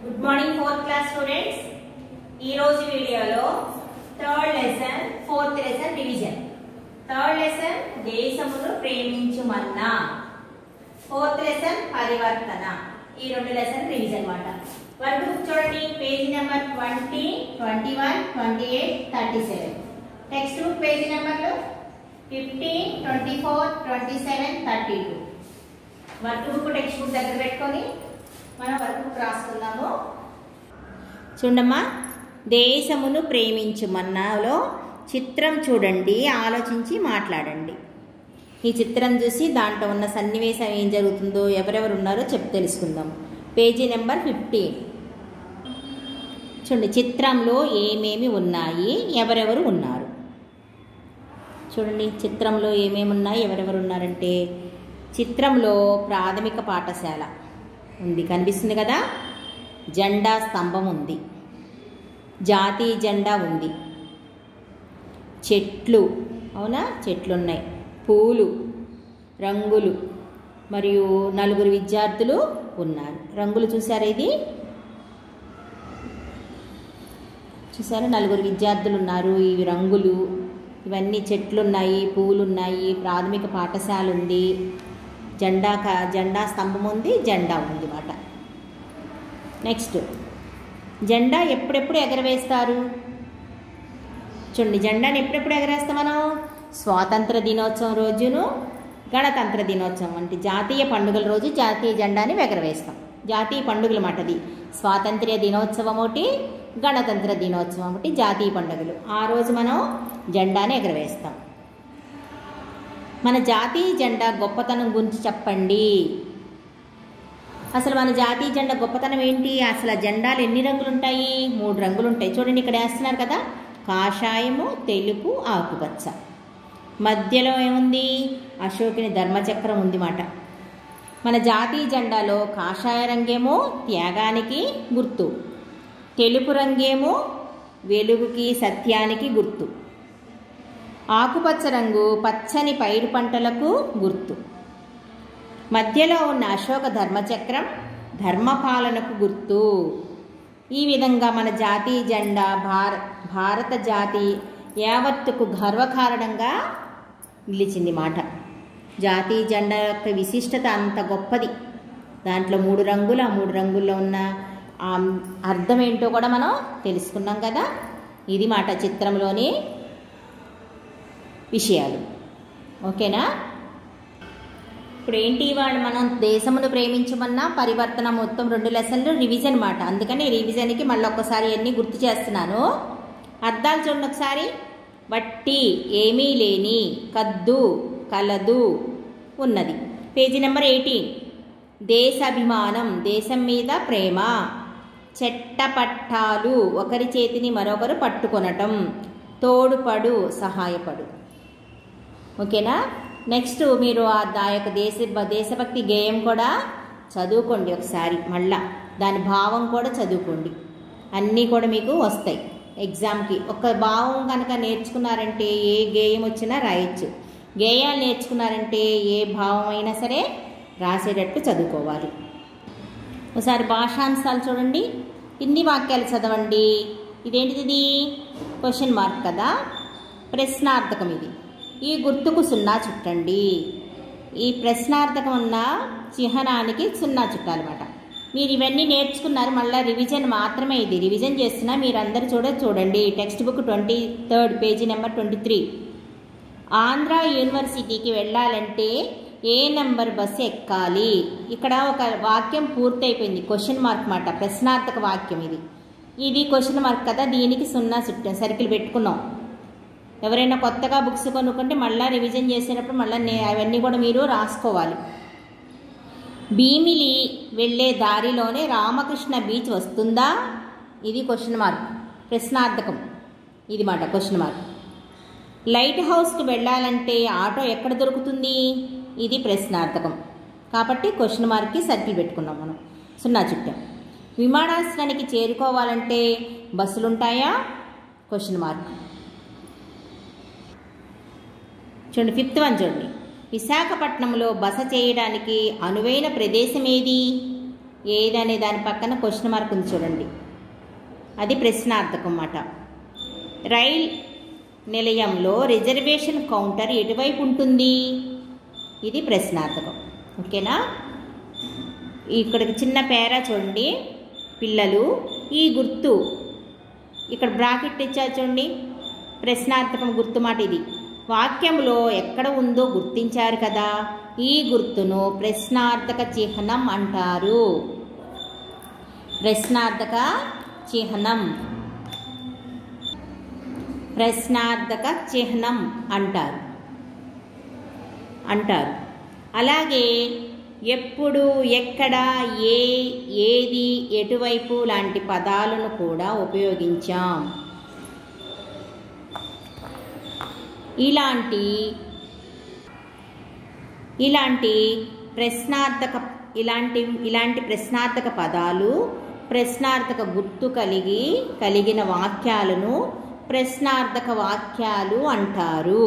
Good morning fourth class students ఈ రోజు వీడియోలో third lesson fourth lesson revision third lesson దేశమును ప్రేమించుమన్నా ఫోర్త్ లెసన్ పరివర్తన ఈ రెండు లెసన్ రివిజన్ మాట వర్క్ బుక్ చూడండి page number twenty twenty one twenty eight thirty seven textbook page నెంబర్లు fifteen twenty four twenty seven thirty two workbook textbook దగ్గర పెట్టుకొని మనం వర్క్ బుక్ రాసుకుందాము చూడమ్మా దేశమును ప్రేమించుమన్నాలో చిత్రం చూడండి ఆలోచించి మాట్లాడండి ఈ చిత్రం చూసి దాంట్లో ఉన్న సన్నివేశం ఏం జరుగుతుందో ఎవరెవరు ఉన్నారో చెప్పి తెలుసుకుందాం పేజీ నెంబర్ ఫిఫ్టీన్ చూడండి చిత్రంలో ఏమేమి ఉన్నాయి ఎవరెవరు ఉన్నారు చూడండి చిత్రంలో ఏమేమి ఉన్నాయి ఎవరెవరు ఉన్నారంటే చిత్రంలో ప్రాథమిక పాఠశాల ఉంది కనిపిస్తుంది కదా జెండా స్తంభం ఉంది జాతీయ జెండా ఉంది చెట్లు అవునా చెట్లు ఉన్నాయి పూలు రంగులు మరియు నలుగురు విద్యార్థులు ఉన్నారు రంగులు చూసారా ఇది చూసారా నలుగురు విద్యార్థులు ఉన్నారు ఇవి రంగులు ఇవన్నీ చెట్లు ఉన్నాయి పూలు ఉన్నాయి ప్రాథమిక పాఠశాల ఉంది జెండా క జెండా స్తంభం ఉంది జెండా ఉంది మాట నెక్స్ట్ జెండా ఎప్పుడెప్పుడు ఎగరవేస్తారు చూడండి జెండాని ఎప్పుడెప్పుడు ఎగరేస్తాం మనం స్వాతంత్ర దినోత్సవం రోజును గణతంత్ర దినోత్సవం అంటే జాతీయ పండుగల రోజు జాతీయ జెండాని ఎగరవేస్తాం జాతీయ పండుగల మాటది స్వాతంత్ర్య దినోత్సవం ఒకటి గణతంత్ర దినోత్సవం ఒకటి జాతీయ పండుగలు ఆ రోజు మనం జెండాని ఎగరవేస్తాం మన జాతీయ జెండా గొప్పతనం గురించి చెప్పండి అసలు మన జాతీయ జెండా గొప్పతనం ఏంటి అసలు ఆ జెండాలు ఎన్ని రంగులు ఉంటాయి మూడు రంగులు ఉంటాయి చూడండి ఇక్కడ వేస్తున్నారు కదా కాషాయము తెలుపు ఆకుపచ్చ మధ్యలో ఏముంది అశోకుని ధర్మచక్రం ఉంది మాట మన జాతీయ జెండాలో కాషాయ రంగేమో త్యాగానికి గుర్తు తెలుపు రంగేమో వెలుగుకి సత్యానికి గుర్తు ఆకుపచ్చ రంగు పచ్చని పైరు పంటలకు గుర్తు మధ్యలో ఉన్న అశోక ధర్మచక్రం ధర్మపాలనకు గుర్తు ఈ విధంగా మన జాతీయ జెండా భార భారత జాతి యావత్తుకు గర్వకారణంగా నిలిచింది మాట జాతీయ జెండా యొక్క విశిష్టత అంత గొప్పది దాంట్లో మూడు రంగులు ఆ మూడు రంగుల్లో ఉన్న ఆ అర్థం ఏంటో కూడా మనం తెలుసుకున్నాం కదా ఇది మాట చిత్రంలోని విషయాలు ఓకేనా ఇప్పుడు ఏంటి వాళ్ళు మనం దేశమును ప్రేమించమన్నా పరివర్తన మొత్తం రెండు లెసన్లు రివిజన్ మాట అందుకని రివిజన్కి మళ్ళీ ఒక్కసారి అన్నీ గుర్తు చేస్తున్నాను అర్థాలు చూడండి ఒకసారి వట్టి ఏమీ లేని కద్దు కలదు ఉన్నది పేజీ నెంబర్ ఎయిటీన్ దేశాభిమానం దేశం మీద ప్రేమ చెట్టపట్టాలు ఒకరి చేతిని మరొకరు పట్టుకొనటం తోడుపడు సహాయపడు ఓకేనా నెక్స్ట్ మీరు ఆ యొక్క దేశ దేశభక్తి గేయం కూడా చదువుకోండి ఒకసారి మళ్ళా దాని భావం కూడా చదువుకోండి అన్నీ కూడా మీకు వస్తాయి ఎగ్జామ్కి ఒక భావం కనుక నేర్చుకున్నారంటే ఏ గేయం వచ్చినా రాయొచ్చు గేయాలు నేర్చుకున్నారంటే ఏ భావం అయినా సరే రాసేటట్టు చదువుకోవాలి ఒకసారి భాషాంశాలు చూడండి హిందీ వాక్యాలు చదవండి ఇదేంటిది క్వశ్చన్ మార్క్ కదా ప్రశ్నార్థకం ఇది ఈ గుర్తుకు సున్నా చుట్టండి ఈ ప్రశ్నార్థకం ఉన్న చిహ్నానికి సున్నా చుట్టాలన్నమాట మీరు ఇవన్నీ నేర్చుకున్నారు మళ్ళీ రివిజన్ మాత్రమే ఇది రివిజన్ చేస్తున్నా మీరు అందరు చూడ చూడండి textbook twenty third page number twenty three Andhra యూనివర్సిటీకి వెళ్ళాలంటే ఏ నెంబర్ బస్సు ఎక్కాలి ఇక్కడ ఒక వాక్యం పూర్తయిపోయింది క్వశ్చన్ మార్క్ మాట ప్రశ్నార్థక వాక్యం ఇది ఇది క్వశ్చన్ మార్క్ కదా దీనికి సున్నా చుట్టాం సర్కిల్ పెట్టుకున్నాం ఎవరైనా కొత్తగా బుక్స్ కొనుక్కుంటే మళ్ళీ రివిజన్ చేసేటప్పుడు మళ్ళీ అవన్నీ కూడా మీరు రాసుకోవాలి భీమిలి వెళ్ళే దారిలోనే రామకృష్ణ బీచ్ వస్తుందా ఇది క్వశ్చన్ మార్క్ ప్రశ్నార్థకం ఇది మాట క్వశ్చన్ మార్క్ లైట్ హౌస్కి వెళ్ళాలంటే ఆటో ఎక్కడ దొరుకుతుంది ఇది ప్రశ్నార్థకం కాబట్టి క్వశ్చన్ మార్క్కి సర్కిల్ పెట్టుకున్నాం మనం సున్నా చుట్టాం విమానాశ్రయానికి చేరుకోవాలంటే బస్సులు ఉంటాయా క్వశ్చన్ మార్క్ చూడండి ఫిఫ్త్ వన్ చూడండి విశాఖపట్నంలో బస చేయడానికి అనువైన ప్రదేశం ఏది ఏది అనే దాని పక్కన క్వశ్చన్ మార్క్ ఉంది చూడండి అది ప్రశ్నార్థకం అన్నమాట రైల్ నిలయంలో రిజర్వేషన్ కౌంటర్ ఎటువైపు ఉంటుంది ఇది ప్రశ్నార్థకం ఓకేనా ఇక్కడికి చిన్న పేరా చూడండి పిల్లలు ఈ గుర్తు ఇక్కడ బ్రాకెట్ ఇచ్చారు చూడండి ప్రశ్నార్థకం గుర్తు మాట ఇది వాక్యంలో ఎక్కడ ఉందో గుర్తించారు కదా ఈ గుర్తును ప్రశ్నార్థక చిహ్నం అంటారు ప్రశ్నార్థక చిహ్నం ప్రశ్నార్థక చిహ్నం అంటారు అంటారు అలాగే ఎప్పుడు ఎక్కడ ఏ ఏది ఎటువైపు లాంటి పదాలను కూడా ఉపయోగించాం ఇలాంటి ఇలాంటి ప్రశ్నార్థక ఇలాంటి ఇలాంటి ప్రశ్నార్థక పదాలు ప్రశ్నార్థక గుర్తు కలిగి కలిగిన వాక్యాలను ప్రశ్నార్థక వాక్యాలు అంటారు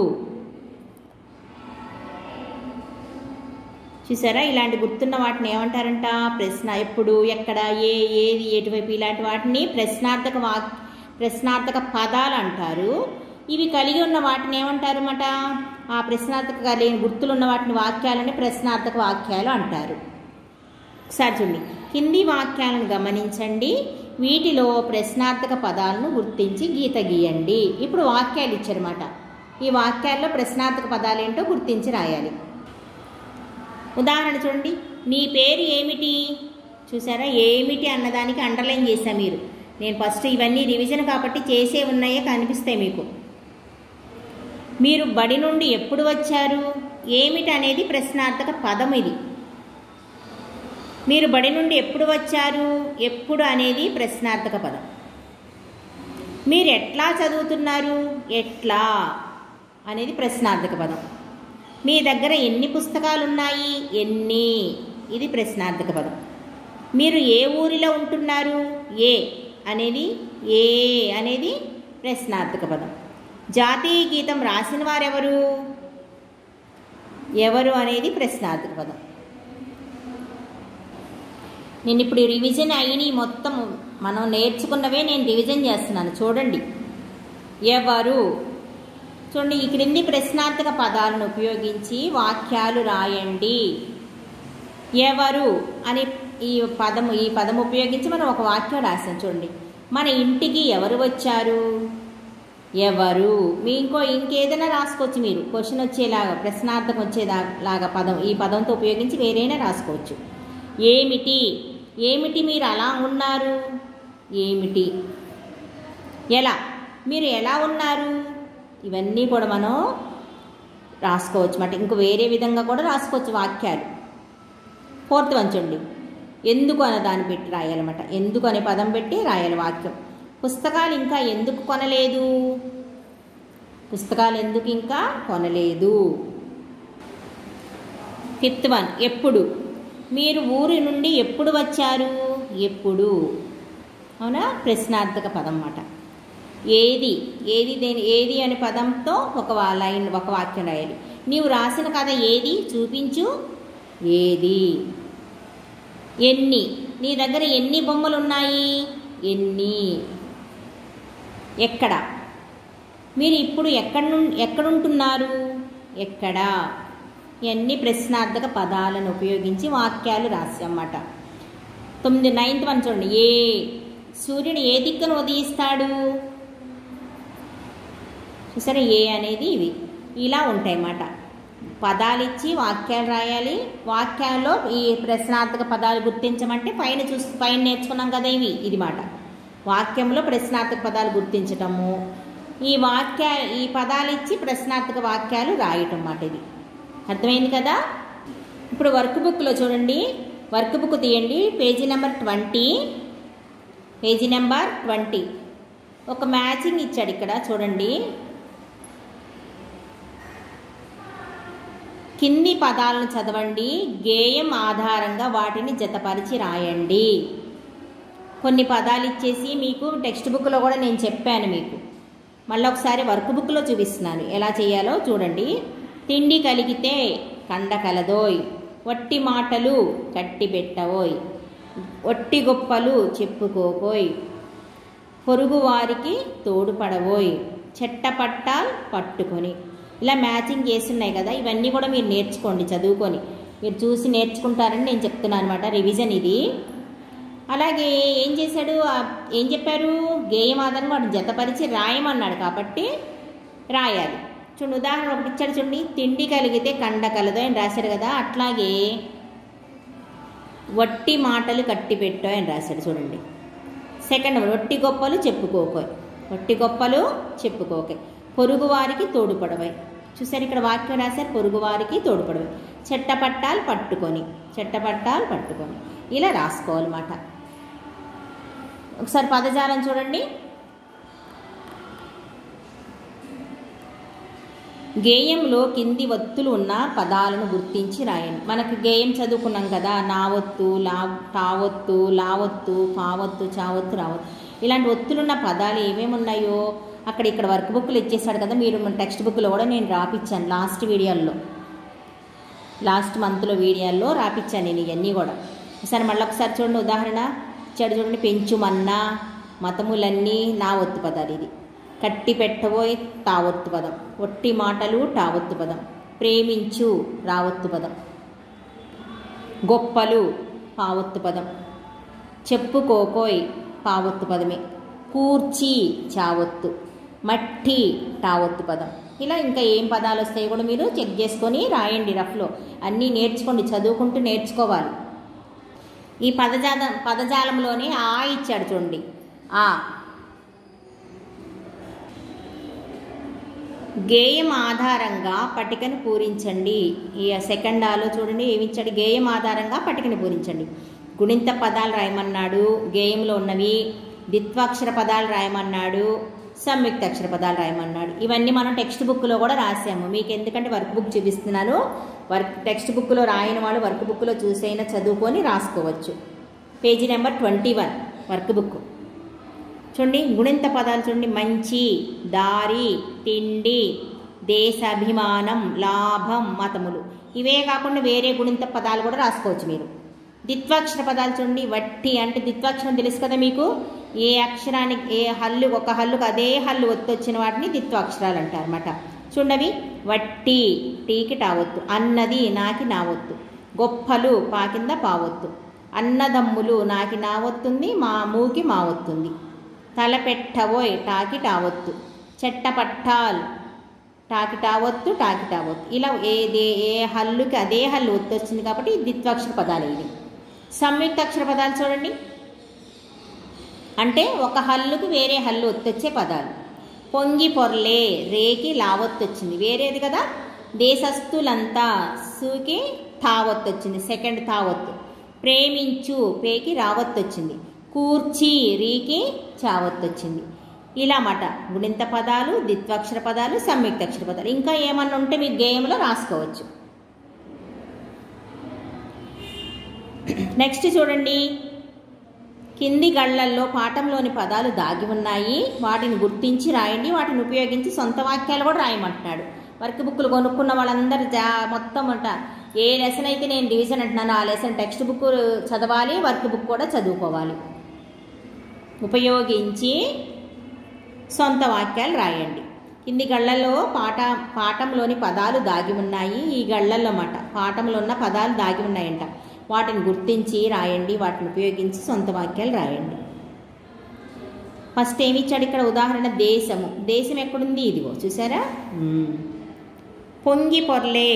చూసారా ఇలాంటి గుర్తున్న వాటిని ఏమంటారంట ప్రశ్న ఎప్పుడు ఎక్కడ ఏ ఏది ఎటువైపు ఇలాంటి వాటిని ప్రశ్నార్థక వాక్ ప్రశ్నార్థక పదాలు అంటారు ఇవి కలిగి ఉన్న వాటిని ఏమంటారు అన్నమాట ఆ ప్రశ్నార్థక కలిగిన గుర్తులు ఉన్న వాటిని వాక్యాలని ప్రశ్నార్థక వాక్యాలు అంటారు ఒకసారి చూడండి కింది వాక్యాలను గమనించండి వీటిలో ప్రశ్నార్థక పదాలను గుర్తించి గీత గీయండి ఇప్పుడు వాక్యాలు ఇచ్చారన్నమాట ఈ వాక్యాల్లో ప్రశ్నార్థక పదాలు ఏంటో గుర్తించి రాయాలి ఉదాహరణ చూడండి నీ పేరు ఏమిటి చూసారా ఏమిటి అన్నదానికి అండర్లైన్ చేశా మీరు నేను ఫస్ట్ ఇవన్నీ రివిజన్ కాబట్టి చేసే ఉన్నాయే కనిపిస్తాయి మీకు మీరు బడి నుండి ఎప్పుడు వచ్చారు ఏమిటి అనేది ప్రశ్నార్థక పదం ఇది మీరు బడి నుండి ఎప్పుడు వచ్చారు ఎప్పుడు అనేది ప్రశ్నార్థక పదం మీరు ఎట్లా చదువుతున్నారు ఎట్లా అనేది ప్రశ్నార్థక పదం మీ దగ్గర ఎన్ని పుస్తకాలు ఉన్నాయి ఎన్ని ఇది ప్రశ్నార్థక పదం మీరు ఏ ఊరిలో ఉంటున్నారు ఏ అనేది ఏ అనేది ప్రశ్నార్థక పదం జాతీయ గీతం రాసిన వారెవరు ఎవరు అనేది ప్రశ్నార్థక పదం నేను ఇప్పుడు రివిజన్ అయిన మొత్తం మనం నేర్చుకున్నవే నేను రివిజన్ చేస్తున్నాను చూడండి ఎవరు చూడండి ఈ క్రింది ప్రశ్నార్థక పదాలను ఉపయోగించి వాక్యాలు రాయండి ఎవరు అని ఈ పదము ఈ పదం ఉపయోగించి మనం ఒక వాక్యం రాసాం చూడండి మన ఇంటికి ఎవరు వచ్చారు ఎవరు మీ ఇంకో ఇంకేదైనా రాసుకోవచ్చు మీరు క్వశ్చన్ వచ్చేలాగా ప్రశ్నార్థకం వచ్చేదా లాగా పదం ఈ పదంతో ఉపయోగించి వేరైనా రాసుకోవచ్చు ఏమిటి ఏమిటి మీరు అలా ఉన్నారు ఏమిటి ఎలా మీరు ఎలా ఉన్నారు ఇవన్నీ కూడా మనం రాసుకోవచ్చు మాట ఇంక వేరే విధంగా కూడా రాసుకోవచ్చు వాక్యాలు ఫోర్త్ వన్ చూడండి ఎందుకు అనే దాన్ని పెట్టి రాయాలన్నమాట ఎందుకు అనే పదం పెట్టి రాయాలి వాక్యం పుస్తకాలు ఇంకా ఎందుకు కొనలేదు పుస్తకాలు ఎందుకు ఇంకా కొనలేదు ఫిఫ్త్ వన్ ఎప్పుడు మీరు ఊరి నుండి ఎప్పుడు వచ్చారు ఎప్పుడు అవునా ప్రశ్నార్థక పదం అన్నమాట ఏది ఏది దేని ఏది అనే పదంతో ఒక వా- లైన్ ఒక వాక్యం రాయాలి నీవు రాసిన కథ ఏది చూపించు ఏది ఎన్ని నీ దగ్గర ఎన్ని బొమ్మలు ఉన్నాయి ఎన్ని ఎక్కడ మీరు ఇప్పుడు ఎక్కడ నుండి ఎక్కడుంటున్నారు ఎక్కడ ఇవన్నీ ప్రశ్నార్థక పదాలను ఉపయోగించి వాక్యాలు రాసామన్నమాట తొమ్మిది నైన్త్ వన్ చూడండి ఏ సూర్యుడు ఏ దిక్కును ఉదయిస్తాడు చూసారా ఏ అనేది ఇవి ఇలా ఉంటాయన్నమాట పదాలు ఇచ్చి వాక్యాలు రాయాలి వాక్యాల్లో ఈ ప్రశ్నార్థక పదాలు గుర్తించమంటే పైన చూసి పైన నేర్చుకున్నాం కదా ఇవి ఇది మాట వాక్యంలో ప్రశ్నార్థక పదాలు గుర్తించటము ఈ వాక్య ఈ పదాలు ఇచ్చి ప్రశ్నార్థక వాక్యాలు రాయటం అన్నమాట ఇది అర్థమైంది కదా ఇప్పుడు వర్క్ బుక్లో చూడండి వర్క్ బుక్ తీయండి page number twenty page number twenty ఒక మ్యాచింగ్ ఇచ్చాడు ఇక్కడ చూడండి కింది పదాలను చదవండి గేయం ఆధారంగా వాటిని జతపరిచి రాయండి కొన్ని పదాలు ఇచ్చేసి మీకు టెక్స్ట్ బుక్లో కూడా నేను చెప్పాను మీకు మళ్ళీ ఒకసారి వర్క్ బుక్లో చూపిస్తున్నాను ఎలా చేయాలో చూడండి తిండి కలిగితే కండ కలదోయ్ వట్టి మాటలు కట్టి పెట్టవోయ్ ఒట్టి గొప్పలు చెప్పుకోకోయ్ పొరుగు వారికి తోడుపడబోయ్ చెట్టపట్టాల్ పట్టుకొని ఇలా మ్యాచింగ్ చేస్తున్నాయి కదా ఇవన్నీ కూడా మీరు నేర్చుకోండి చదువుకొని మీరు చూసి నేర్చుకుంటారని నేను చెప్తున్నాను అనమాట రివిజన్ ఇది అలాగే ఏం చేశాడు ఆ- ఏం చెప్పారు గేయమాదని వాడు జతపరిచి రాయమన్నాడు కాబట్టి రాయాలి చూడండి ఉదాహరణ ఒకటి ఇచ్చాడు చూడండి తిండి కలిగితే కండ కలదో అని రాశాడు కదా అట్లాగే వట్టి మాటలు కట్టి పెట్టో అని రాశాడు చూడండి సెకండ్ వన్ ఒట్టి గొప్పలు చెప్పుకోకోయ్ ఒట్టి గొప్పలు చెప్పుకోకే పొరుగు వారికి తోడుపడవై చూసారు ఇక్కడ వాక్యం రాశారు పొరుగు వారికి తోడుపడవై చెట్టపట్టాలు పట్టుకొని చెట్టపట్టాలు పట్టుకొని ఇలా రాసుకోవాలన్నమాట ఒకసారి పదజాలం చూడండి గేయంలో కింది ఒత్తులు ఉన్న పదాలను గుర్తించి రాయండి మనకు గేయం చదువుకున్నాం కదా నావొత్తు లా టావొత్తు లావొత్తు పావొత్తు చావొత్తు రావొత్తు ఇలాంటి ఒత్తులున్న పదాలు ఏమేమి ఉన్నాయో అక్కడ ఇక్కడ వర్క్ బుక్లు ఇచ్చేసాడు కదా మీరు మన టెక్స్ట్ బుక్లో కూడా నేను రాపిచ్చాను లాస్ట్ వీడియోల్లో లాస్ట్ మంత్లో వీడియోల్లో రాపిచ్చాను నేను ఇవన్నీ కూడా ఒకసారి మళ్ళీ ఒకసారి చూడండి ఉదాహరణ ఇచ్చాడు చూడండి పెంచుమన్నా మతములన్నీ నా ఒత్తు పదాలు ఇది కట్టి పెట్టబోయి తావొత్తు పదం ఒట్టి మాటలు టావొత్తు పదం ప్రేమించు రావొత్తు పదం గొప్పలు పావొత్తు పదం చెప్పుకోకోయ్ పావొత్తు పదమే కూర్చి చావొత్తు మట్టి టావొత్తు పదం ఇలా ఇంకా ఏం పదాలు వస్తాయో కూడా మీరు చెక్ చేసుకొని రాయండి రఫ్లో అన్నీ నేర్చుకోండి చదువుకుంటూ నేర్చుకోవాలి ఈ పదజాల పదజాలంలోనే ఆ ఇచ్చాడు చూడండి ఆ గేయం ఆధారంగా పట్టికను పూరించండి ఈ సెకండ్ ఆలో చూడండి ఏమి ఇచ్చాడు గేయం ఆధారంగా పట్టికను పూరించండి గుణింత పదాలు రాయమన్నాడు గేయంలో ఉన్నవి ద్విత్వాక్షర పదాలు రాయమన్నాడు సంయుక్త అక్షర పదాలు రాయమన్నాడు ఇవన్నీ మనం టెక్స్ట్ బుక్లో కూడా రాసాము మీకు ఎందుకంటే వర్క్ బుక్ చూపిస్తున్నాను వర్క్ టెక్స్ట్ బుక్లో రాయని వాళ్ళు వర్క్ బుక్లో చూసైనా చదువుకొని రాసుకోవచ్చు page number twenty one workbook చూడండి గుణింత పదాలు చూడండి మంచి దారి తిండి దేశాభిమానం లాభం మతములు ఇవే కాకుండా వేరే గుణింత పదాలు కూడా రాసుకోవచ్చు మీరు ద్విత్వాక్షర పదాలు చూడండి వట్టి అంటే ద్విత్వాక్షరం తెలుసు కదా మీకు ఏ అక్షరానికి ఏ హల్లు ఒక హల్లుకు అదే హల్లు ఒత్తొచ్చిన వాటిని ద్విత్వాక్షరాలు అంటారు అనమాట చూడవి వట్టి టీకి టావొత్తు అన్నది నాకి నావొత్తు గొప్పలు పా కింద పావొత్తు అన్నదమ్ములు నాకి నావొత్తుంది మా మూకి మావొత్తుంది తలపెట్టబోయ్ టాకి టావొత్తు చెట్టపట్టాల్ టాకి టావొత్తు టాకి టావొత్తు ఇలా ఏదే ఏ హల్లుకి అదే హల్లు ఒత్తు వచ్చింది కాబట్టి ఇది ద్విత్వాక్షర పదాలు ఇవి సంయుక్త అక్షర పదాలు చూడండి అంటే ఒక హల్లుకి వేరే హల్లు ఒత్తొచ్చే పదాలు పొంగి పొర్లే రేకి లావొత్తు వచ్చింది వేరేది కదా దేశస్తులంతా సూకి తావొత్తు వచ్చింది సెకండ్ తావొత్తు ప్రేమించు పేకి రావొత్తు వచ్చింది కూర్చి రీకి చావొత్తు వచ్చింది ఇలా మాట గుణింత పదాలు ద్విత్వాక్షర పదాలు సంయుక్త అక్షర పదాలు ఇంకా ఏమన్నా ఉంటే మీ గేమ్లో రాసుకోవచ్చు నెక్స్ట్ చూడండి కింది గళ్ళల్లో పాఠంలోని పదాలు దాగి ఉన్నాయి వాటిని గుర్తించి రాయండి వాటిని ఉపయోగించి సొంత వాక్యాలు కూడా రాయమంటున్నాడు వర్క్ బుక్లు కొనుక్కున్న వాళ్ళందరూ జా మొత్తం అంట ఏ లెసన్ అయితే నేను డివిజన్ అంటున్నాను ఆ లెసన్ టెక్స్ట్ బుక్ చదవాలి వర్క్ బుక్ కూడా చదువుకోవాలి ఉపయోగించి సొంత వాక్యాలు రాయండి కింది గళ్ళల్లో పాఠ పాఠంలోని పదాలు దాగి ఉన్నాయి ఈ గళ్ళల్లో మాట పాఠంలో ఉన్న పదాలు దాగి ఉన్నాయంట వాటిని గుర్తించి రాయండి వాటిని ఉపయోగించి సొంత వాక్యాలు రాయండి ఫస్ట్ ఏమి ఇచ్చాడు ఇక్కడ ఉదాహరణ దేశము దేశం ఎక్కడుంది ఇదిగో చూసారా మ్మ్. పొంగి పొర్లే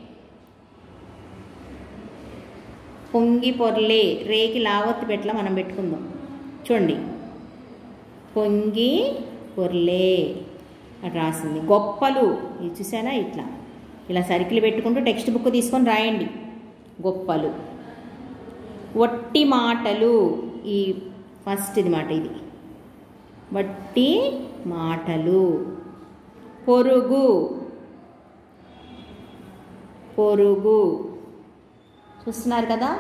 పొంగి పొర్లే రేకి లావత్తు పెట్ల మనం పెట్టుకుందాం చూడండి పొంగి పొర్లే అని రాసింది గొప్పలు ఇది చూసారా ఇట్లా ఇలా సరికిలు పెట్టుకుంటూ టెక్స్ట్ బుక్ తీసుకొని రాయండి గొప్పలు వట్టి మాటలు ఈ ఫస్ట్ ఇది మాట ఇది వట్టి మాటలు పొరుగు పొరుగు చూస్తున్నారు కదా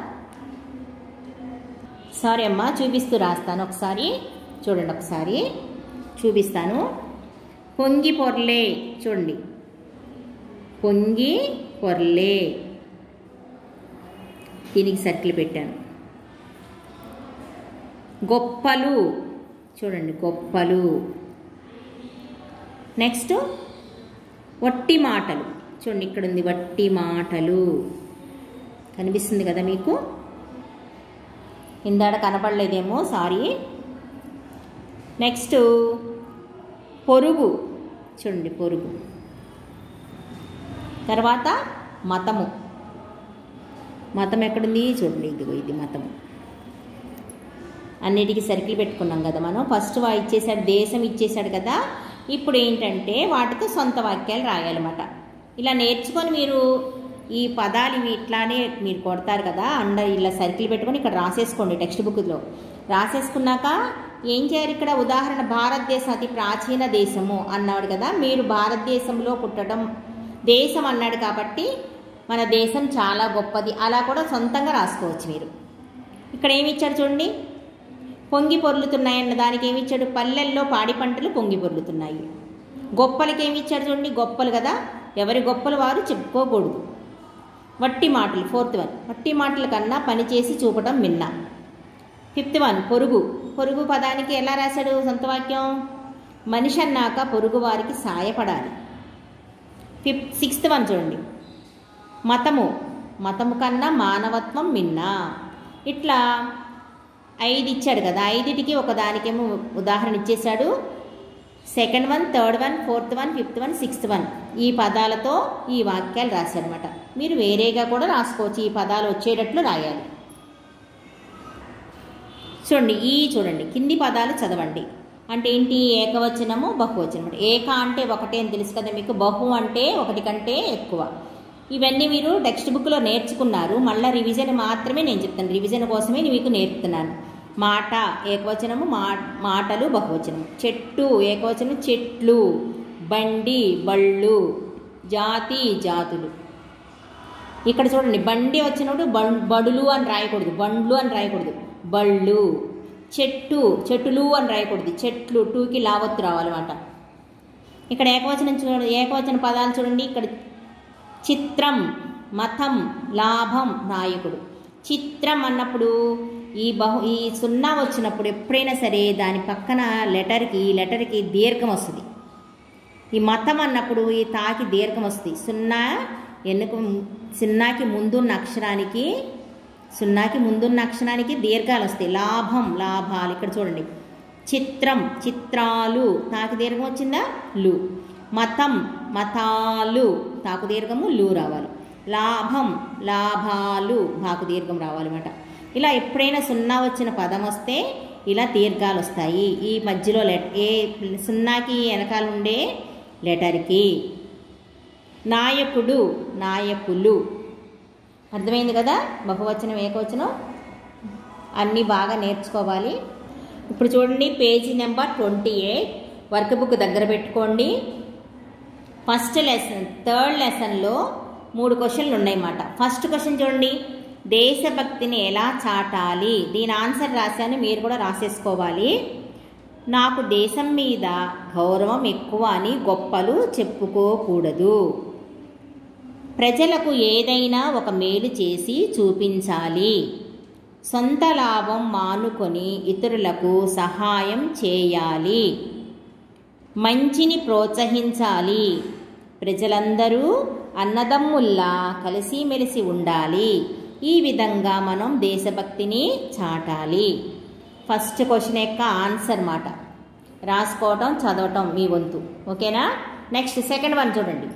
సారీ అమ్మా చూపిస్తూ రాస్తాను ఒకసారి చూడండి ఒకసారి చూపిస్తాను పొంగి పొర్లే చూడండి పొంగి పొర్లే దీనికి సర్కిల్ పెట్టాను గొప్పలు చూడండి గొప్పలు నెక్స్ట్ వట్టి మాటలు చూడండి ఇక్కడ ఉంది వట్టి మాటలు కనిపిస్తుంది కదా మీకు ఇందాడ కనపడలేదేమో సారీ నెక్స్ట్ పొరుగు చూడండి పొరుగు తర్వాత మతము మతం ఎక్కడుంది చూడండి ఇదిగో ఇది మతము అన్నిటికీ సర్కిల్ పెట్టుకున్నాం కదా మనం ఫస్ట్ వా ఇచ్చేసాడు దేశం ఇచ్చేసాడు కదా ఇప్పుడు ఏంటంటే వాటితో సొంత వాక్యాలు రాయాలన్నమాట ఇలా నేర్చుకొని మీరు ఈ పదాలు ఇవి ఇట్లానే మీరు కొడతారు కదా అండర్ ఇలా సర్కిల్ పెట్టుకొని ఇక్కడ రాసేసుకోండి టెక్స్ట్ బుక్లో రాసేసుకున్నాక ఏం చేయాలి ఇక్కడ ఉదాహరణ భారతదేశం అతి ప్రాచీన దేశము అన్నాడు కదా మీరు భారతదేశంలో పుట్టడం దేశం అన్నాడు కాబట్టి మన దేశం చాలా గొప్పది అలా కూడా సొంతంగా రాసుకోవచ్చు మీరు ఇక్కడ ఏమి ఇచ్చాడు చూడండి పొంగి పొర్లుతున్నాయన్న దానికి ఏమి ఇచ్చాడు పల్లెల్లో పాడి పంటలు పొంగి పొర్లుతున్నాయి గొప్పలకి ఏమి ఇచ్చాడు చూడండి గొప్పలు కదా ఎవరి గొప్పలు వారు చెప్పుకోకూడదు వట్టి మాటలు ఫోర్త్ వన్ వట్టి మాటల కన్నా పని చేసి చూపడం మిన్న ఫిఫ్త్ వన్ పొరుగు పొరుగు పదానికి ఎలా రాశాడు సొంత వాక్యం మనిషి అన్నాక పొరుగు వారికి సాయపడాలి ఫిఫ్త్ సిక్స్త్ వన్ చూడండి మతము మతము కన్నా మానవత్వం మిన్న ఇట్లా ఐదు ఇచ్చాడు కదా ఐదిటికి ఒక దానికేమో ఉదాహరణ ఇచ్చేశాడు second one third one fourth one fifth one sixth one ఈ పదాలతో ఈ వాక్యాలు రాశాడనమాట మీరు వేరేగా కూడా రాసుకోవచ్చు ఈ పదాలు వచ్చేటట్లు రాయాలి చూడండి ఈ చూడండి కింది పదాలు చదవండి అంటే ఏంటి ఏకవచనము బహువచనం అంటే ఏక అంటే ఒకటే అని తెలుసు కదా మీకు బహు అంటే ఒకటి కంటే ఎక్కువ ఇవన్నీ మీరు టెక్స్ట్ బుక్లో నేర్చుకున్నారు మళ్ళీ రివిజన్ మాత్రమే నేను చెప్తాను రివిజన్ కోసమే నేను మీకు నేర్పుతున్నాను మాట ఏకవచనము మా మాటలు బహువచనం చెట్టు ఏకవచనం చెట్లు బండి బళ్ళు జాతి జాతులు ఇక్కడ చూడండి బండి వచ్చినప్పుడు బం బడులు అని రాయకూడదు బండ్లు అని రాయకూడదు బళ్ళు చెట్టు చెట్టులు అని రాయకూడదు చెట్లు టూకి లావత్తు రావాలన్నమాట ఇక్కడ ఏకవచనం చూడండి ఏకవచన పదాలు చూడండి ఇక్కడ చిత్రం మతం లాభం నాయకుడు చిత్రం అన్నప్పుడు ఈ బహు ఈ సున్నా వచ్చినప్పుడు ఎప్పుడైనా సరే దాని పక్కన లెటర్కి ఈ లెటర్కి దీర్ఘం వస్తుంది ఈ మతం అన్నప్పుడు ఈ తాకి దీర్ఘం వస్తుంది సున్నా ఎన్నుకు సున్నాకి ముందున్న అక్షరానికి సున్నాకి ముందున్న అక్షరానికి దీర్ఘాలు వస్తాయి లాభం లాభాలు ఇక్కడ చూడండి చిత్రం చిత్రాలు తాకి దీర్ఘం వచ్చిందా లు మతం మతాలు తాకు దీర్ఘము లు రావాలి లాభం లాభాలు భాకు దీర్ఘం రావాలన్నమాట ఇలా ఎప్పుడైనా సున్నా వచ్చిన పదం వస్తే ఇలా దీర్ఘాలు వస్తాయి ఈ మధ్యలో లెట్ ఏ సున్నాకి వెనకాల ఉండే లెటర్కి నాయకుడు నాయకులు అర్థమైంది కదా బహువచనం ఏకవచనం అన్నీ బాగా నేర్చుకోవాలి ఇప్పుడు చూడండి page number twenty eight workbook దగ్గర పెట్టుకోండి ఫస్ట్ లెసన్ థర్డ్ లెసన్లో మూడు క్వశ్చన్లు ఉన్నాయన్నమాట ఫస్ట్ క్వశ్చన్ చూడండి దేశభక్తిని ఎలా చాటాలి దీని ఆన్సర్ రాశాను మీరు కూడా రాసేసుకోవాలి నాకు దేశం మీద గౌరవం ఎక్కువ అని గొప్పలు చెప్పుకోకూడదు ప్రజలకు ఏదైనా ఒక మేలు చేసి చూపించాలి సొంత లాభం మానుకొని ఇతరులకు సహాయం చేయాలి మంచిని ప్రోత్సహించాలి ప్రజలందరూ అన్నదమ్ముల్లా కలిసిమెలిసి ఉండాలి ఈ విధంగా మనం దేశభక్తిని చాటాలి ఫస్ట్ క్వశ్చన్ యొక్క ఆన్సర్ మాట రాసుకోవటం చదవటం మీ వంతు ఓకేనా నెక్స్ట్ సెకండ్ వన్ చూడండి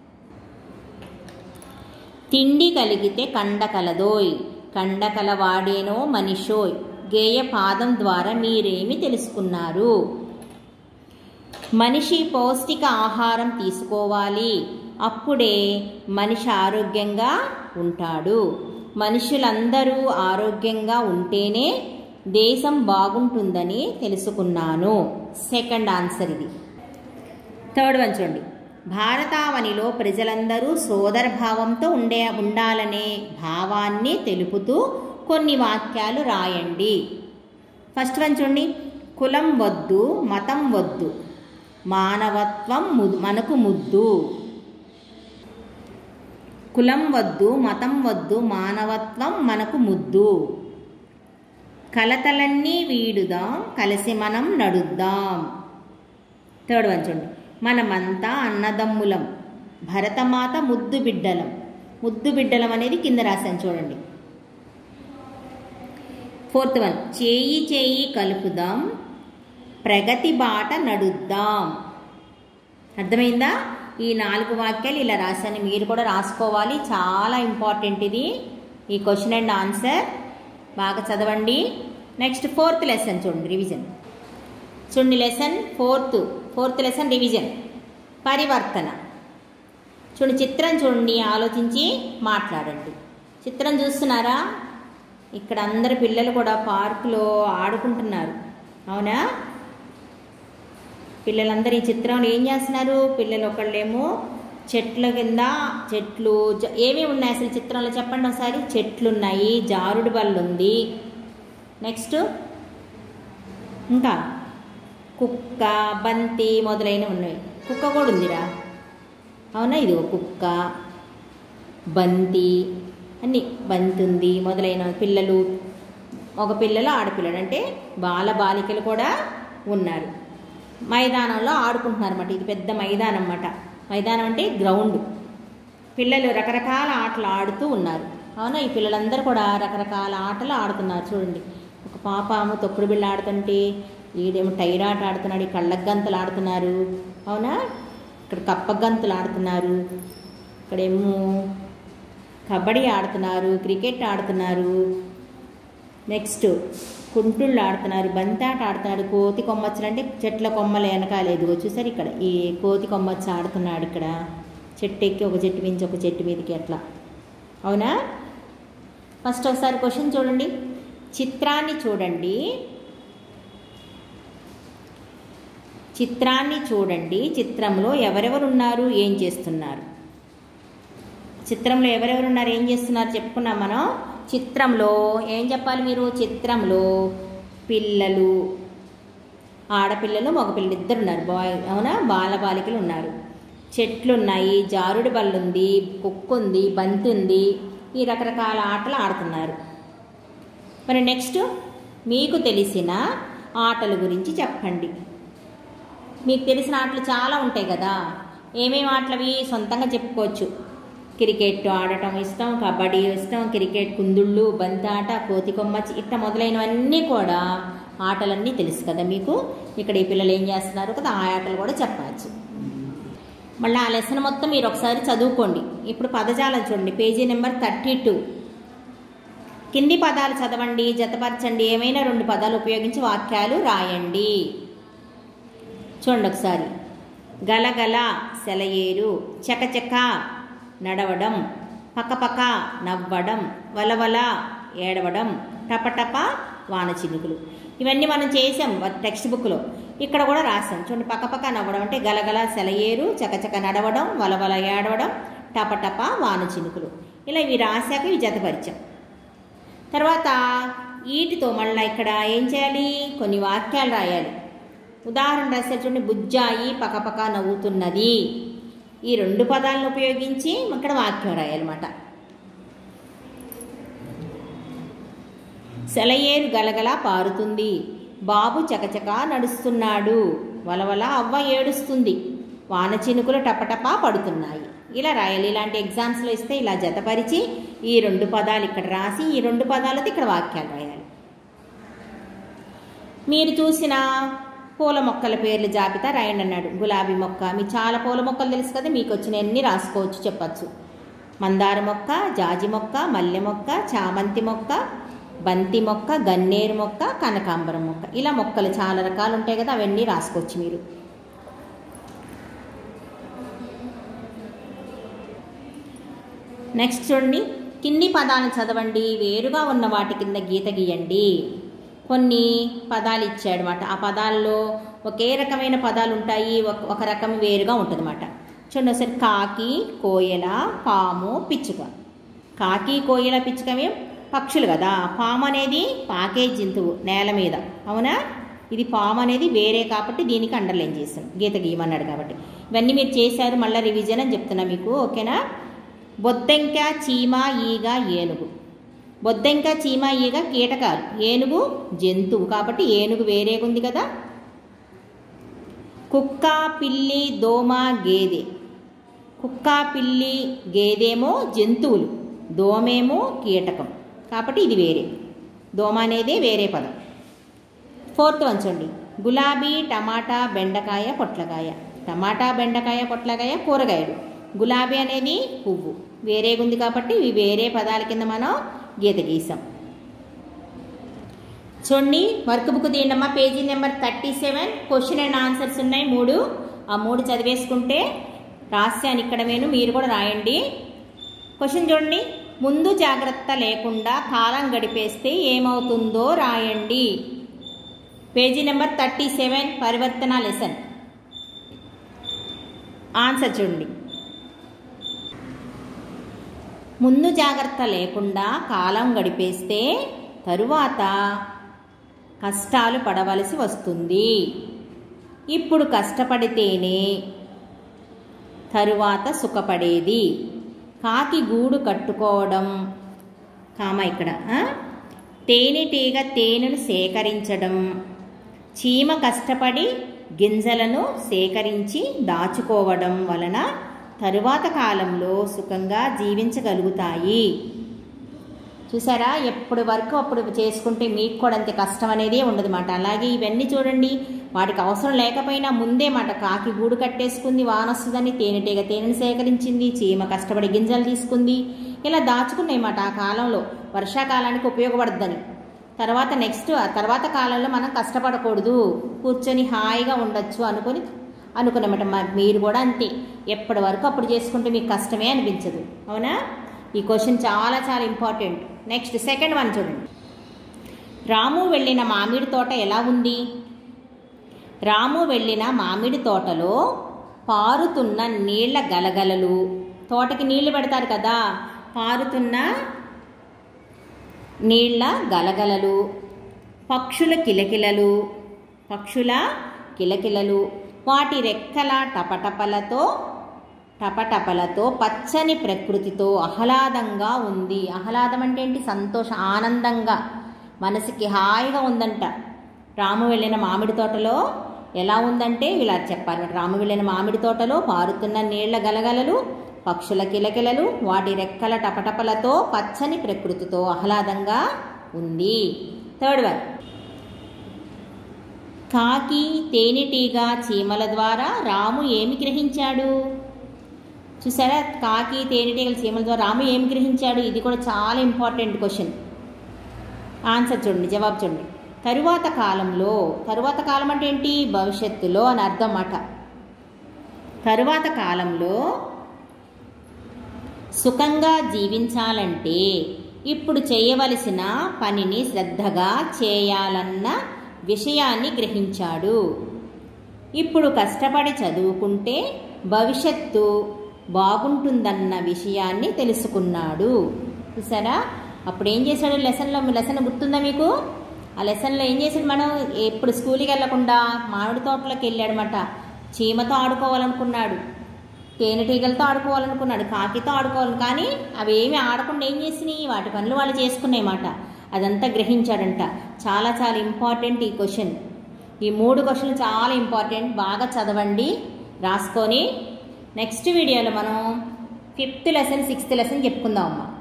తిండి కలిగితే కండ కలదోయ్ కండ కలవాడేనో మనిషోయ్ గేయ పాదం ద్వారా మీరేమి తెలుసుకున్నారు మనిషి పౌష్టిక ఆహారం తీసుకోవాలి అప్పుడే మనిషి ఆరోగ్యంగా ఉంటాడు మనుషులందరూ ఆరోగ్యంగా ఉంటేనే దేశం బాగుంటుందని తెలుసుకున్నాను సెకండ్ ఆన్సర్ ఇది థర్డ్ వన్ చూడండి భారతావనిలో ప్రజలందరూ సోదరభావంతో ఉండే ఉండాలనే భావాన్ని తెలుపుతూ కొన్ని వాక్యాలు రాయండి ఫస్ట్ వన్ చూడండి కులం వద్దు మతం వద్దు మానవత్వం ము- మనకు ముద్దు కులం వద్దు మతం వద్దు మానవత్వం మనకు ముద్దు కలతలన్నీ వీడుదాం కలిసి మనం నడుద్దాం థర్డ్ వన్ చూడండి మనమంతా అన్నదమ్ములం భరతమాత ముద్దు బిడ్డలం ముద్దు బిడ్డలం అనేది కింద రాశాను చూడండి ఫోర్త్ వన్ చేయి చేయి కలుపుదాం ప్రగతి బాట నడుద్దాం అర్థమైందా ఈ నాలుగు వాక్యాలు ఇలా రాశాను మీరు కూడా రాసుకోవాలి చాలా ఇంపార్టెంట్ ఇది ఈ క్వశ్చన్ అండ్ ఆన్సర్ బాగా చదవండి నెక్స్ట్ ఫోర్త్ లెసన్ చూడండి రివిజన్ చూడండి lesson fourth fourth lesson revision పరివర్తన చూడండి చిత్రం చూడండి ఆలోచించి మాట్లాడండి చిత్రం చూస్తున్నారా ఇక్కడ అందరు పిల్లలు కూడా పార్కులో ఆడుకుంటున్నారు అవునా పిల్లలందరూ ఈ చిత్రంలో ఏం చేస్తున్నారు పిల్లలు ఒకళ్ళేమో చెట్ల కింద చెట్లు జ- ఏమేమి ఉన్నాయి అసలు చిత్రంలో చెప్పండి ఒకసారి చెట్లు ఉన్నాయి జారుడు బల్ల ఉంది నెక్స్ట్ ఇంకా కుక్క బంతి మొదలైనవి ఉన్నాయి కుక్క కూడా ఉందిరా అవునా ఇది ఒక కుక్క బంతి అన్ని బంతి ఉంది మొదలైన పిల్లలు ఒక పిల్లలు ఆడపిల్లలు అంటే బాల బాలికలు కూడా ఉన్నారు మైదానంలో ఆడుకుంటున్నారు అన్నమాట ఇది పెద్ద మైదానం అన్నమాట మైదానం అంటే గ్రౌండ్ పిల్లలు రకరకాల ఆటలు ఆడుతూ ఉన్నారు అవునా ఈ పిల్లలందరూ కూడా రకరకాల ఆటలు ఆడుతున్నారు చూడండి ఒక పాప ఆమె తొక్కుడు బిళ్ళ ఆడుతుంటే ఈడేమో టైర్ ఆట ఆడుతున్నాడు ఈ కళ్ళకు గంతులు ఆడుతున్నారు అవునా ఇక్కడ కప్ప గంతులు ఆడుతున్నారు ఇక్కడేమో కబడ్డీ ఆడుతున్నారు క్రికెట్ ఆడుతున్నారు నెక్స్ట్ కుంటుళ్ళు ఆడుతున్నారు బంతాట ఆడుతున్నాడు కోతి కొమ్మచ్చులు అంటే చెట్ల కొమ్మలు వెనకాల ఎదుగో చూసారు ఇక్కడ ఈ కోతి కొమ్మచ్చి ఆడుతున్నాడు ఇక్కడ చెట్టు ఎక్కి ఒక చెట్టు మించి ఒక చెట్టు మీదకి అట్లా అవునా ఫస్ట్ ఒకసారి క్వశ్చన్ చూడండి చిత్రాన్ని చూడండి చిత్రాన్ని చూడండి చిత్రంలో ఎవరెవరు ఉన్నారు ఏం చేస్తున్నారు చిత్రంలో ఎవరెవరు ఉన్నారు ఏం చేస్తున్నారు చెప్పుకున్నాం మనం చిత్రంలో ఏం చెప్పాలి మీరు చిత్రంలో పిల్లలు ఆడపిల్లలు మగపిల్లలు ఇద్దరు ఉన్నారు బాయ్ అవునా బాలబాలికలు ఉన్నారు చెట్లు ఉన్నాయి జారుడు బల్ల ఉంది కుక్క ఉంది బంతి ఉంది ఈ రకరకాల ఆటలు ఆడుతున్నారు మరి నెక్స్ట్ మీకు తెలిసిన ఆటల గురించి చెప్పండి మీకు తెలిసిన ఆటలు చాలా ఉంటాయి కదా ఏమేమి ఆటలవి సొంతంగా చెప్పుకోవచ్చు క్రికెట్ ఆడటం ఇష్టం కబడ్డీ ఇష్టం క్రికెట్ కుందుళ్ళు బంతి ఆట కోతి కొమ్మచ్చి ఇట్ట మొదలైనవన్నీ కూడా ఆటలన్నీ తెలుసు కదా మీకు ఇక్కడ ఈ పిల్లలు ఏం చేస్తున్నారు కదా ఆ ఆటలు కూడా చెప్పచ్చు మళ్ళీ ఆ లెసన్ మొత్తం మీరు ఒకసారి చదువుకోండి ఇప్పుడు పదజాలం చూడండి పేజీ నెంబర్ థర్టీ టూ కింది పదాలు చదవండి జతపరచండి ఏమైనా రెండు పదాలు ఉపయోగించి వాక్యాలు రాయండి చూడండి ఒకసారి గలగల సెలయేరు చకచక నడవడం పకపక నవ్వడం వలవల ఏడవడం టపటప వాన చినుకులు ఇవన్నీ మనం చేసాం టెక్స్ట్ బుక్లో ఇక్కడ కూడా రాసాం చూడండి పక్కపక్క నవ్వడం అంటే గలగల సెలయేరు చకచక నడవడం వలవల ఏడవడం టపటప వాన చినుకులు ఇలా ఇవి రాశాక ఇవి జతపరిచాం తర్వాత వీటితో మళ్ళీ ఇక్కడ ఏం చేయాలి కొన్ని వాక్యాలు రాయాలి ఉదాహరణ రాసే చూడండి బుజ్జాయి పకపక నవ్వుతున్నది ఈ రెండు పదాలను ఉపయోగించి ఇక్కడ వాక్యం రాయాలన్నమాట సెలయేరు గలగల పారుతుంది బాబు చకచక నడుస్తున్నాడు వలవల అవ్వ ఏడుస్తుంది వాన చినుకులు టపటపా పడుతున్నాయి ఇలా రాయాలి ఇలాంటి ఎగ్జామ్స్లో ఇస్తే ఇలా జతపరిచి ఈ రెండు పదాలు ఇక్కడ రాసి ఈ రెండు పదాలతో ఇక్కడ వాక్యాలు రాయాలి మీరు చూసిన పూల మొక్కల పేర్లు జాబితా రాయండి అన్నాడు గులాబీ మొక్క మీ చాలా పూల మొక్కలు తెలుసు కదా మీకు వచ్చిన అన్ని రాసుకోవచ్చు చెప్పచ్చు మందార మొక్క జాజి మొక్క మల్లె మొక్క చామంతి మొక్క బంతి మొక్క గన్నేరు మొక్క కనకాంబరం మొక్క ఇలా మొక్కలు చాలా రకాలు ఉంటాయి కదా అవన్నీ రాసుకోవచ్చు మీరు నెక్స్ట్ చూడండి కింది పదాలను చదవండి వేరుగా ఉన్న వాటి కింద గీత గీయండి కొన్ని పదాలు ఇచ్చాడనమాట ఆ పదాల్లో ఒకే రకమైన పదాలు ఉంటాయి ఒక ఒక రకం వేరుగా ఉంటుందన్నమాట చూడండి ఒకసారి కాకి కోయల పాము పిచ్చుక కాకి కోయల పిచ్చుకమే పక్షులు కదా పాము అనేది పాకే జంతువు నేల మీద అవునా ఇది పాము అనేది వేరే కాబట్టి దీనికి అండర్లైన్ చేస్తాం గీత గీయమన్నాడు కాబట్టి ఇవన్నీ మీరు చేశారు మళ్ళీ రివిజన్ అని చెప్తున్నా మీకు ఓకేనా బొద్దెంక చీమ ఈగ ఏనుగు బొద్దింక చీమ ఈగ కీటకాలు ఏనుగు జంతువు కాబట్టి ఏనుగు వేరేగుంది కదా కుక్క పిల్లి దోమ గేదె కుక్క పిల్లి గేదెమో జంతువులు దోమేమో కీటకం కాబట్టి ఇది వేరే దోమ అనేది వేరే పదం ఫోర్త్ వంచండి గులాబీ టమాటా బెండకాయ పొట్లకాయ టమాటా బెండకాయ పొట్లకాయ కూరగాయలు గులాబీ అనేది పువ్వు వేరేగుంది కాబట్టి ఇవి వేరే పదాల కింద మనం గీత గీసాం చూడండి వర్క్ బుక్ తీయండమ్మా page number thirty seven question and answers ఉన్నాయి మూడు ఆ మూడు చదివేసుకుంటే రాశాను ఇక్కడ నేను మీరు కూడా రాయండి క్వశ్చన్ చూడండి ముందు జాగ్రత్త లేకుండా కాలం గడిపేస్తే ఏమవుతుందో రాయండి పేజీ నెంబర్ థర్టీ సెవెన్ పరివర్తన లెసన్ ఆన్సర్ చూడండి ముందు జాగ్రత్త లేకుండా కాలం గడిపేస్తే తరువాత కష్టాలు పడవలసి వస్తుంది ఇప్పుడు కష్టపడితేనే తరువాత సుఖపడేది కాకి గూడు కట్టుకోవడం కామ ఇక్కడ ఆ? తేనెటీగ తేనెను సేకరించడం చీమ కష్టపడి గింజలను సేకరించి దాచుకోవడం వలన తరువాత కాలంలో సుఖంగా జీవించగలుగుతాయి చూసారా ఎప్పటి వరకు అప్పుడు చేసుకుంటే మీకు కూడా అంతే కష్టం అనేది ఉండదు మాట అలాగే ఇవన్నీ చూడండి వాటికి అవసరం లేకపోయినా ముందే మాట కాకి గూడు కట్టేసుకుంది వాన వస్తుందని తేనెటీగ తేనెను సేకరించింది చీమ కష్టపడి గింజలు తీసుకుంది ఇలా దాచుకున్నాయి మాట ఆ కాలంలో వర్షాకాలానికి ఉపయోగపడుద్దని తర్వాత నెక్స్ట్ ఆ తర్వాత కాలంలో మనం కష్టపడకూడదు కూర్చొని హాయిగా ఉండొచ్చు అనుకొని అనుకున్నమాట మ- మీరు కూడా అంతే ఎప్పటి వరకు అప్పుడు చేసుకుంటే మీకు కష్టమే అనిపించదు అవునా ఈ క్వశ్చన్ చాలా చాలా ఇంపార్టెంట్ నెక్స్ట్ సెకండ్ వన్ చూడండి రాము వెళ్ళిన మామిడి తోట ఎలా ఉంది రాము వెళ్ళిన మామిడి తోటలో పారుతున్న నీళ్ల గలగలలు తోటకి నీళ్లు పెడతారు కదా పారుతున్న నీళ్ల గలగలలు పక్షుల కిలకిలలు పక్షుల కిలకిలలు వాటి రెక్కల టపటపలతో టపటపలతో పచ్చని ప్రకృతితో ఆహ్లాదంగా ఉంది ఆహ్లాదం అంటే ఏంటి సంతోష ఆనందంగా మనసుకి హాయిగా ఉందంట రాము వెళ్ళిన మామిడి తోటలో ఎలా ఉందంటే ఇలా చెప్పారు రాము వెళ్ళిన మామిడి తోటలో పారుతున్న నీళ్ల గలగలలు పక్షుల కిలకిలలు వాటి రెక్కల టపటపలతో పచ్చని ప్రకృతితో ఆహ్లాదంగా ఉంది థర్డ్ వన్ కాకి తేనెటీగ చీమల ద్వారా రాము ఏమి గ్రహించాడు చూసారా కాకి తేనెటీగల చీమల ద్వారా రాము ఏమి గ్రహించాడు ఇది కూడా చాలా ఇంపార్టెంట్ క్వశ్చన్ ఆన్సర్ చూడండి జవాబు చూడండి తరువాత కాలంలో తరువాత కాలం అంటే ఏంటి భవిష్యత్తులో అని అర్థం మాట తరువాత కాలంలో సుఖంగా జీవించాలంటే ఇప్పుడు చేయవలసిన పనిని శ్రద్ధగా చేయాలన్న విషయాన్ని గ్రహించాడు ఇప్పుడు కష్టపడి చదువుకుంటే భవిష్యత్తు బాగుంటుందన్న విషయాన్ని తెలుసుకున్నాడు చూసారా అప్పుడు ఏం చేశాడు లెసన్లో లెసన్ గుర్తుందా మీకు ఆ లెసన్లో ఏం చేశాడు మనం ఎప్పుడు స్కూల్కి వెళ్ళకుండా మామిడి తోటలోకి వెళ్ళాడనమాట చీమతో ఆడుకోవాలనుకున్నాడు తేనెటీగలతో ఆడుకోవాలనుకున్నాడు కాకితో ఆడుకోవాలి కానీ అవి ఏమి ఆడకుండా ఏం చేసినాయి వాటి పనులు వాళ్ళు చేసుకున్నాయన్నమాట అదంతా గ్రహించాడంట చాలా చాలా ఇంపార్టెంట్ ఈ క్వశ్చన్ ఈ మూడు క్వశ్చన్లు చాలా ఇంపార్టెంట్ బాగా చదవండి రాసుకొని నెక్స్ట్ వీడియోలో మనం ఫిఫ్త్ లెసన్ సిక్స్త్ లెసన్ చెప్పుకుందాం అమ్మా